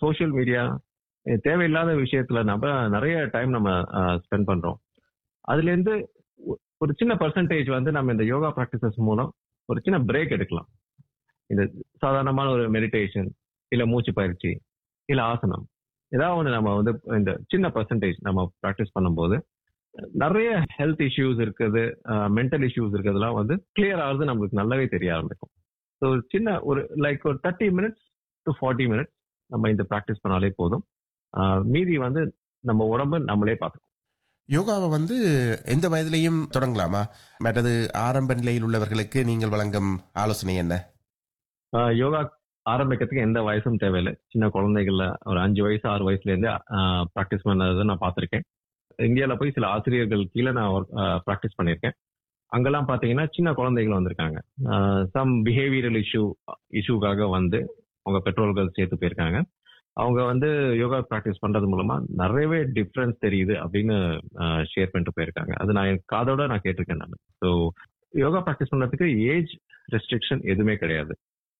social media தேவையில்லாத விஷயத்துல நம்ம நிறைய டைம் நம்ம ஸ்பெண்ட் பண்றோம் அதுல இருந்து ஒ- ஒரு சின்ன பர்சன்டேஜ் வந்து நம்ம இந்த யோகா ப்ராக்டிசஸ் மூலம் ஒரு சின்ன பிரேக் எடுக்கலாம் இந்த சாதாரணமான ஒரு மெடிடேஷன் இல்ல மூச்சு பயிற்சி இல்ல ஆசனம் ஏதாவது ஒன்று நம்ம வந்து இந்த சின்ன பர்சன்டேஜ் நம்ம ப்ராக்டிஸ் பண்ணும்போது நிறைய ஹெல்த் இஷ்யூஸ் இருக்குது மென்டல் இஷ்யூஸ் இருக்கிறதுலாம் வந்து கிளியர் ஆகுது நம்மளுக்கு நல்லாவே தெரிய ஆரம்பிக்கும் ஸோ ஒரு சின்ன ஒரு லைக் ஒரு thirty minutes to forty minutes நம்ம இந்த ப்ராக்டிஸ் பண்ணாலே போதும் ஆஹ் மீதி வந்து நம்ம உடம்பு நம்மளே பார்த்துக்கும் யோகாவை வந்து எந்த வயதிலையும் தொடங்கலாமா மற்றது ஆரம்ப நிலையில் உள்ளவர்களுக்கு நீங்கள் வழங்கும் ஆலோசனை என்ன ஆஹ் யோகா ஆரம்பிக்கிறதுக்கு எந்த வயசும் தேவையில்லை சின்ன குழந்தைகள்ல ஒரு அஞ்சு வயசு ஆறு வயசுல இருந்தே ப்ராக்டிஸ் பண்ணதை நான் பார்த்திருக்கேன் இந்தியாவில் போய் சில ஆசிரியர்கள் கீழே நான் ப்ராக்டிஸ் பண்ணியிருக்கேன் அங்கெல்லாம் பார்த்தீங்கன்னா சின்ன குழந்தைகள் வந்திருக்காங்க சம் பிஹேவியரல் இஷ்யூ இஷ்யூக்காக வந்து அவங்க பெற்றோர்கள் சேர்த்து போயிருக்காங்க அவங்க வந்து யோகா ப்ராக்டிஸ் பண்றது மூலமா நிறையவே டிஃப்ரென்ஸ் தெரியுது அப்படின்னு ஷேர் பண்ணிட்டு போயிருக்காங்க அது நான் என் காதோட நான் கேட்டிருக்கேன் நான் ஸோ யோகா ப்ராக்டிஸ் பண்றதுக்கு ஏஜ் ரெஸ்ட்ரிக்ஷன் எதுவுமே கிடையாது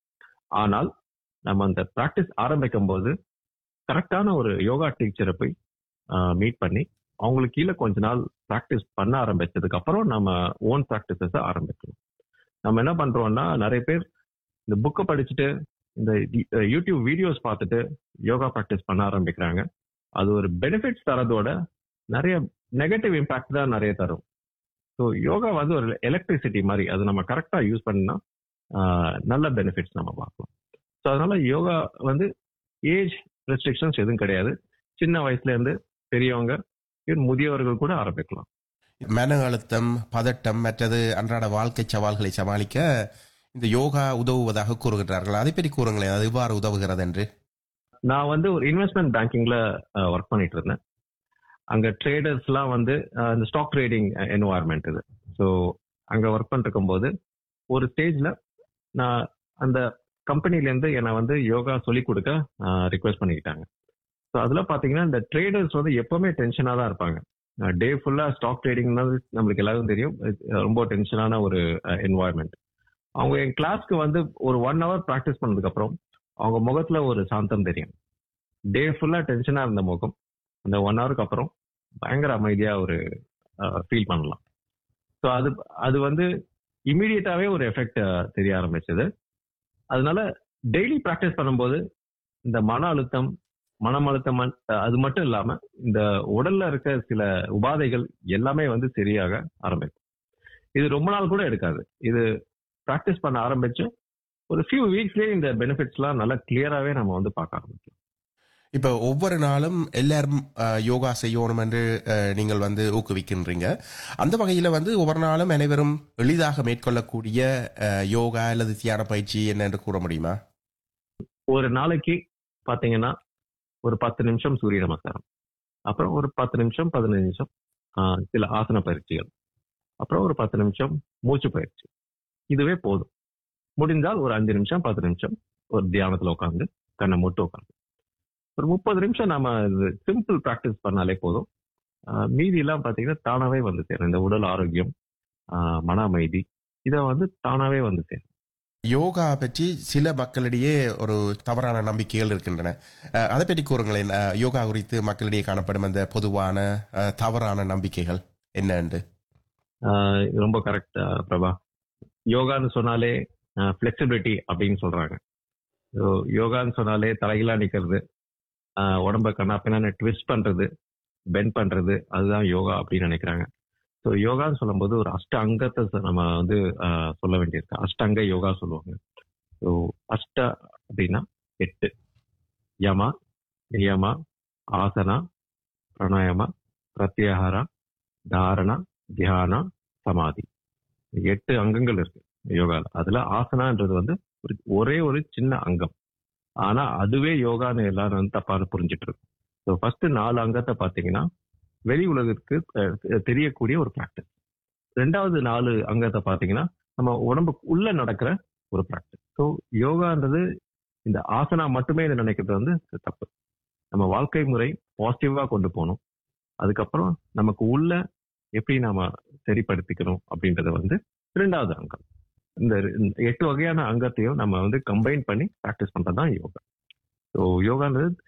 ஆனால் நம்ம அந்த ப்ராக்டிஸ் ஆரம்பிக்கும் போது கரெக்டான ஒரு யோகா டீச்சரை போய் மீட் பண்ணி அவங்களுக்கு கீழே கொஞ்ச நாள் ப்ராக்டிஸ் பண்ண ஆரம்பிச்சதுக்கு அப்புறம் நம்ம ஓன் ப்ராக்டிசஸ் ஆரம்பிக்கணும் நம்ம என்ன பண்றோம்னா நிறைய பேர் இந்த புக்கை படிச்சுட்டு இந்த யூ- யூடியூப் வீடியோஸ் பார்த்துட்டு யோகா ப்ராக்டிஸ் பண்ண ஆரம்பிக்கிறாங்க அது ஒரு பெனிஃபிட்ஸ் தரதோட நிறைய நெகட்டிவ் இம்பாக்ட் தான் நிறைய தரும் ஸோ யோகா வந்து ஒரு எலக்ட்ரிசிட்டி மாதிரி அது நம்ம கரெக்டாக யூஸ் பண்ணா ஆஹ், நல்ல பெனிஃபிட்ஸ் நம்ம பார்க்கலாம் ஸோ அதனால யோகா வந்து ஏஜ் ரெஸ்ட்ரிக்ஷன்ஸ் எதுவும் கிடையாது சின்ன வயசுல இருந்து பெரியவங்க even முதியவர்கள் கூட ஆரம்பிக்கலாம் மன அழுத்தம் பதட்டம் மற்றது அன்றாட வாழ்க்கை சவால்களை சமாளிக்க இந்த யோகா உதவுவதாக கூறுகிறார்கள் அதை பற்றி கூறுங்களேன் அது எவ்வாறு உதவுகிறது என்று நான் வந்து ஒரு இன்வெஸ்ட்மெண்ட் பேங்கிங்ல ஒர்க் பண்ணிட்டு இருந்தேன் அங்க ட்ரேடர்ஸ்லாம் வந்து அஹ், இந்த ஸ்டாக் ட்ரேடிங் என்வாயர்மெண்ட் இது ஸோ அங்க ஒர்க் பண்ணிருக்கும் போது ஒரு ஸ்டேஜ்ல நான் அந்த கம்பெனில இருந்து என்னை வந்து யோகா சொல்லி கொடுக்க ரிக்வெஸ்ட் பண்ணிக்கிட்டாங்க ஸோ அதுல பாத்தீங்கன்னா இந்த ட்ரேடர்ஸ் வந்து எப்பவுமே டென்ஷனா தான் இருப்பாங்க டே ஃபுல்லா ஸ்டாக் ட்ரேடிங் நம்மளுக்கு எல்லாருக்கும் தெரியும் இது ரொம்ப டென்ஷனான ஒரு என்வாயர்மெண்ட் அவங்க என் கிளாஸ்க்கு வந்து ஒரு ஒன் ஹவர் ப்ராக்டிஸ் பண்ணதுக்கு அப்புறம் அவங்க முகத்துல ஒரு சாந்தம் தெரியும் டே ஃபுல்லா டென்ஷனா இருந்த முகம் அந்த ஒன் ஹவருக்கு அப்புறம் பயங்கர அமைதியா ஒரு ஃபீல் பண்ணலாம் ஸோ அது அது வந்து இமீடியட்டாவே ஒரு எஃபெக்ட் தெரிய ஆரம்பிச்சது அதனால டெய்லி ப்ராக்டிஸ் பண்ணும்போது இந்த மன அழுத்தம் மனம் அழுத்தம் மன்- அது மட்டும் இல்லாம இந்த உடல்ல இருக்க சில உபாதைகள் எல்லாமே வந்து சரியாக ஆரம்பிக்கும் இது ரொம்ப நாள் கூட எடுக்காது இது ப்ராக்டிஸ் பண்ண ஆரம்பிச்சு ஒரு ஃபியூ வீக்ஸ்லயே இந்த பெனிஃபிட்ஸ்லாம் நல்லா கிளியராகவே நம்ம வந்து பார்க்க ஆரம்பிக்கும் இப்ப ஒவ்வொரு நாளும் எல்லாரும் அஹ், யோகா செய்யணும் என்று அஹ், நீங்கள் வந்து ஊக்குவிக்கின்றீங்க அந்த வகையில வந்து ஒவ்வொரு நாளும் அனைவரும் எளிதாக மேற்கொள்ளக்கூடிய அஹ், யோகா அல்லது தியான பயிற்சி என்ன என்று கூற முடியுமா ஒரு நாளைக்கு பாத்தீங்கன்னா ஒரு பத்து நிமிஷம் சூரிய நமஸ்காரம் அப்புறம் ஒரு பத்து நிமிஷம் பதினஞ்சு நிமிஷம் ஆஹ், சில ஆசன பயிற்சிகள் அப்புறம் ஒரு பத்து நிமிஷம் மூச்சு பயிற்சி இதுவே போதும் முடிந்தால் ஒரு அஞ்சு நிமிஷம் பத்து நிமிஷம் ஒரு தியானத்துல உட்காந்து கண்ணை மூட்டு உட்காந்து ஒரு முப்பது நிமிஷம் நம்ம சிம்பிள் ப்ராக்டிஸ் பண்ணாலே போதும் ஆஹ், மீதி எல்லாம் பாத்தீங்கன்னா தானாவே வந்து சேரும் இந்த உடல் ஆரோக்கியம் ஆஹ், மன அமைதி இதை வந்து தானாவே வந்து சேரும் யோகா பற்றி சில மக்களிடையே ஒரு தவறான நம்பிக்கைகள் இருக்கின்றன அஹ், அதை பற்றி கூறுங்களேன் அஹ், யோகா குறித்து மக்களிடையே காணப்படும் அந்த பொதுவான அஹ், தவறான நம்பிக்கைகள் என்ன என்று ஆஹ் இது ரொம்ப கரெக்ட் பிரபா யோகான்னு சொன்னாலே ஃபிளெக்சிபிலிட்டி அப்படின்னு சொல்றாங்க So, யோகான்னு சொன்னாலே தலைகீழா நிக்கிறது ஆஹ் உடம்ப கண்ணாப்பின்னா ட்விஸ்ட் பண்றது பெண்ட் பண்றது அதுதான் யோகா அப்படின்னு நினைக்கிறாங்க ஸோ யோகான்னு சொல்லும்போது ஒரு அஷ்ட அங்கத்தை ச- நம்ம வந்து ஆஹ் சொல்ல வேண்டியிருக்கு அஷ்டாங்க யோகா சொல்லுவாங்க ஸோ அஷ்ட அப்படின்னா எட்டு யமா நியமா ஆசனா பிராணாயாமா பிரத்யாகாரா தாரணா தியானா சமாதி எட்டு அங்கங்கள் இருக்கு யோகால அதுல ஆசனான்றது வந்து ஒரு ஒரே ஒரு சின்ன அங்கம் ஆனா அதுவே யோகான்னு எல்லாரும் வந்து தப்பான புரிஞ்சிட்டு இருக்கு ஸோ ஃபர்ஸ்ட் நாலு அங்கத்தை பாத்தீங்கன்னா வெளி உலகத்துக்கு அஹ், தெரியக்கூடிய ஒரு ப்ராக்டிஸ் ரெண்டாவது நாலு அங்கத்தை பாத்தீங்கன்னா நம்ம உடம்புக்கு உள்ள நடக்கிற ஒரு ப்ராக்டிஸ் ஸோ யோகான்றது இந்த ஆசனா மட்டுமே இதை நினைக்கிறது வந்து தப்பு நம்ம வாழ்க்கை முறை பாசிட்டிவா கொண்டு போகணும் அதுக்கப்புறம் நமக்கு உள்ள எப்படி நாம சரிப்படுத்திக்கணும் அப்படின்றத வந்து இரண்டாவது அங்கம் இந்த இந்த எட்டு வகையான அங்கத்தையும் நம்ம வந்து கம்பைன் பண்ணி ப்ராக்டிஸ் பண்றது தான் யோகா ஸோ யோகான்றது